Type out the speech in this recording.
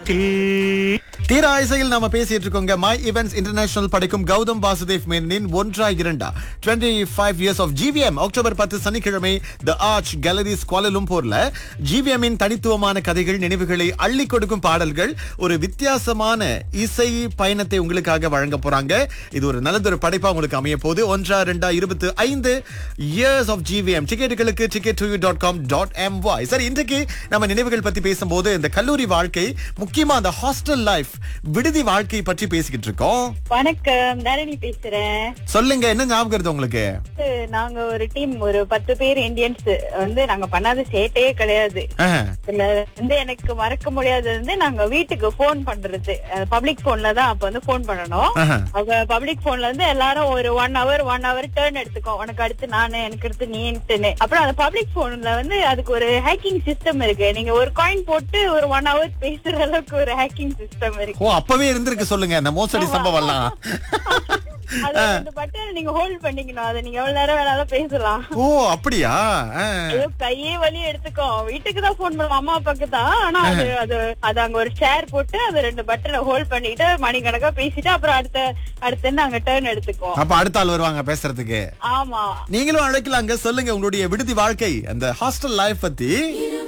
தீரா இசையில் நாம பேசிட்டு இருக்கோங்க மை இவென்ட்ஸ் இன்டர்நேஷனல் படிக்கும் கௌதம் வாசுதேவ் மேனனின் ஒன்றா இரண்டா twenty five years of GVM October பத்து சனிக்கிழமை த ஆர்ச் கேலரிஸ் கோலலும்பூர்ல ஜிவிஎம்மின் தனித்துவமான கதைகள் நினைவுகளை அள்ளி கொடுக்கும் பாடல்கள் ஒரு வித்தியாசமான இசை பயணத்தை உங்களுக்காக வழங்க போறாங்க இது ஒரு நல்லதொரு படைப்பா உங்களுக்கு அமைய போகுது ஒன்றா ரெண்டா இருபத்தி ஐந்து இயர்ஸ் ஆஃப் ஜிவிஎம் டிக்கெட்டுகளுக்கு ticket to dot com dot M Y சரி இன்றைக்கு நம்ம நினைவுகள் பத்தி பேசும்போது இந்த கல்லூரி வாழ்க்கை முக்கியமா அந்த ஹாஸ்டல் லைஃப் விடுதி வாழ்க்கை பற்றி பேசிக்கிட்டு இருக்கோம் வணக்கம் தரணி பேசுறேன் சொல்லுங்க என்ன ஞாபகம் வருது உங்களுக்கு வந்து நாங்க ஒரு டீம் ஒரு பத்து பேர் இந்தியன்ஸ் வந்து நாங்க பண்ணாத சேட்டையே கிடையாது ஆஹ், இதுல வந்து எனக்கு மறக்க முடியாதது வந்து நாங்க வீட்டுக்கு போன் பண்றது பப்ளிக் போன்ல தான் அப்ப வந்து போன் பண்ணணும் ஆஹ். அவங்க பப்ளிக் போன்ல வந்து எல்லாரும் ஒரு one hour one hour turn எடுத்துக்கோ உனக்கு அடுத்து நானு எனக்கு அடுத்து நீன்ட்டுன்னு அப்புறம் அந்த பப்ளிக் போன்ல வந்து அதுக்கு ஒரு ஹேக்கிங் சிஸ்டம் இருக்கு நீங்க ஒரு காயின் போட்டு ஒரு ஒன் ஹவர் பேசுற அளவுக்கு ஒரு ஹேக்கிங் சிஸ்டம் இருக்கு ஓ அப்பவே இருந்திருக்கு சொல்லுங்க இந்த மோசடி சம்பவம் எல்லாம் அது ரெண்டு பட்டன் நீங்க ஹோல்ட் பண்ணிக்கணும் அதை நீங்க எவ்வளவு நேரம் வேணாலும் பேசலாம் ஓ அப்படியா ஆஹ். ஐயோ, கையே வலி எடுத்துக்கோ வீட்டுக்கு தான் போன் பண்ணுவோம் அம்மா அப்பாக்கு தான் ஆனா அது அது அது அங்க ஒரு சேர் போட்டு அது ரெண்டு பட்டனை ஹோல்ட் பண்ணிட்டு மணிக்கணக்கா பேசிட்டு அப்புறம் அடுத்த அடுத்து நாங்க டேர்ன் எடுத்துக்குவோம் அப்ப அடுத்த ஆள் வருவாங்க பேசுறதுக்கு ஆமா நீங்களும் அழைக்கலாங்க சொல்லுங்க உங்களுடைய விடுதி வாழ்க்கை அந்த ஹாஸ்டல் லைஃப் பத்தி